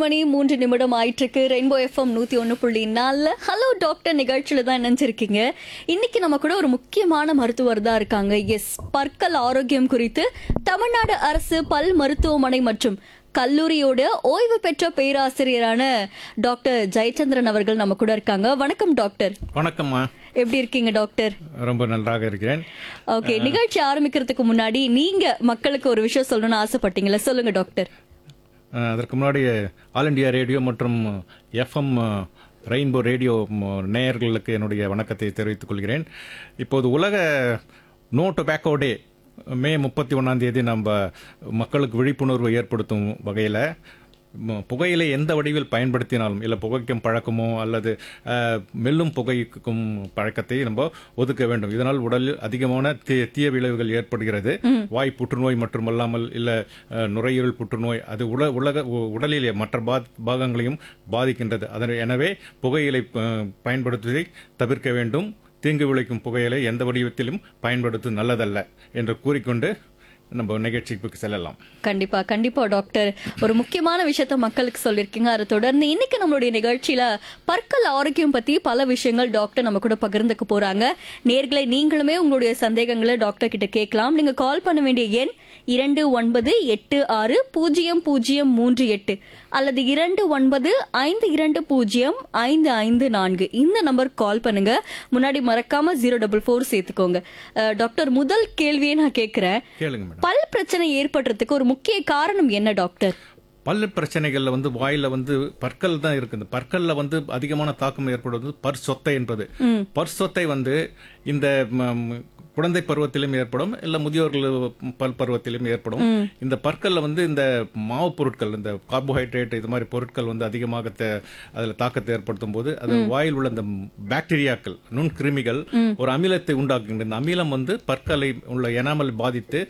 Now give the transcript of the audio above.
மணி மூன்று நிமிடம் ஆயிட்டிருக்கு ரெயின்போ எஃப்எம் நூத்தி ஒன்று புள்ளி நாலுல ஹலோ டாக்டர் நிகழ்ச்சியில தான் நினைச்சிருக்கீங்க இன்னைக்கு நம்ம கூட ஒரு முக்கியமான மருத்துவர் தான் இருக்காங்க எஸ் பற்கள் ஆரோக்கியம் குறித்து தமிழ்நாடு அரசு பல் மருத்துவமனை மற்றும் கல்லூரியோட ஓய்வு பெற்ற பேராசிரியரான டாக்டர் ஜெயச்சந்திரன் அவர்கள் நம்ம கூட இருக்காங்க வணக்கம் டாக்டர் வணக்கம்மா எப்படி இருக்கீங்க டாக்டர் ரொம்ப நன்றாக இருக்கிறேன் ஓகே நிகழ்ச்சி ஆரம்பிக்கிறதுக்கு முன்னாடி நீங்க மக்களுக்கு ஒரு விஷயம் சொல்லணும்னு ஆசைப்பட்டீங்களா சொல்லுங்க டாக்டர் அஹ், அதற்கு முன்னாடி ஆல் இண்டியா ரேடியோ மற்றும் எஃப்எம் ரெயின்போ ரேடியோ ம், நேயர்களுக்கு என்னுடைய வணக்கத்தை தெரிவித்துக் கொள்கிறேன் இப்போது உலக நோ டொபாக்கோ டே மே முப்பத்தி ஒன்றாம் தேதி நம்ம மக்களுக்கு விழிப்புணர்வு ஏற்படுத்தும் வகையில் புகையிலை எந்த வடிவில் பயன்படுத்தினாலும் இல்லை புகைக்கும் பழக்கமோ அல்லது அஹ், மெல்லும் புகைக்கும் பழக்கத்தை நம்ம ஒதுக்க வேண்டும் இதனால் உடலில் அதிகமான தீ- தீய விளைவுகள் ஏற்படுகிறது வாய் புற்றுநோய் மட்டுமல்லாமல் இல்லை அஹ், நுரையீரல் புற்றுநோய் அது உல உலக உ- உடலிலே மற்ற பா- பாகங்களையும் பாதிக்கின்றது அதனை எனவே புகையிலை அஹ், பயன்படுத்துவதை தவிர்க்க வேண்டும் தீங்கு விளைக்கும் புகையிலை எந்த வடிவத்திலும் பயன்படுத்துவது நல்லதல்ல என்று கூறிக்கொண்டு நம்ம நிகழ்ச்சிக்கு செல்லலாம் கண்டிப்பா கண்டிப்பா டாக்டர் ஒரு முக்கியமான விஷயத்த மக்களுக்கு சொல்லிருக்கீங்க அதை தொடர்ந்து இன்னைக்கு நம்மளுடைய நிகழ்ச்சியில பற்கள் ஆரோக்கியம் பத்தி பல விஷயங்கள் டாக்டர் நம்ம கூட பகிர்ந்துக்க போறாங்க நேர்களை நீங்களுமே உங்களுடைய சந்தேகங்களை டாக்டர் கிட்ட கேட்கலாம் நீங்க கால் பண்ண வேண்டிய எண் இரண்டு ஒன்பது எட்டு ஆறு பூஜ்ஜியம் பூஜ்ஜியம் மூன்று எட்டு அல்லது இரண்டு ஒன்பது ஐந்து இரண்டு பூஜ்ஜியம் ஐந்து ஐந்து நான்கு இந்த நம்பருக்கு கால் பண்ணுங்க முன்னாடி மறக்காம ஜீரோ டபுள் ஃபோர் சேர்த்துக்கோங்க அஹ், டாக்டர் முதல் கேள்வியை நான் கேட்கிறேன் கேளுங்க மேடம் பல் பிரச்சனை ஏற்படுறதுக்கு ஒரு முக்கிய காரணம் என்ன டாக்டர் பல் பிரச்சனைகள்ல வந்து வாயில வந்து பற்கள் தான் இருக்கு இந்த பற்கள்ல வந்து அதிகமான தாக்கம் ஏற்படுவது பற் சொத்தை என்பது பற் சொத்தை வந்து இந்த ம், குழந்தை பருவத்திலும் ஏற்படும் இல்ல முதியோர்கள் பல் பருவத்திலும் ஏற்படும் இந்த பற்கள்ல வந்து இந்த மாவு பொருட்கள் இந்த கார்போஹைட்ரேட் இது மாதிரி பொருட்கள் வந்து அதிகமாக தே- அதுல தாக்கத்தை ஏற்படுத்தும் போது அது வாயில் உள்ள இந்த பாக்டீரியாக்கள் நுண்கிருமிகள் ஒரு அமிலத்தை உண்டாக்குகின்ற இந்த அமிலம் வந்து பற்களை உள்ள எனாமல் பாதித்து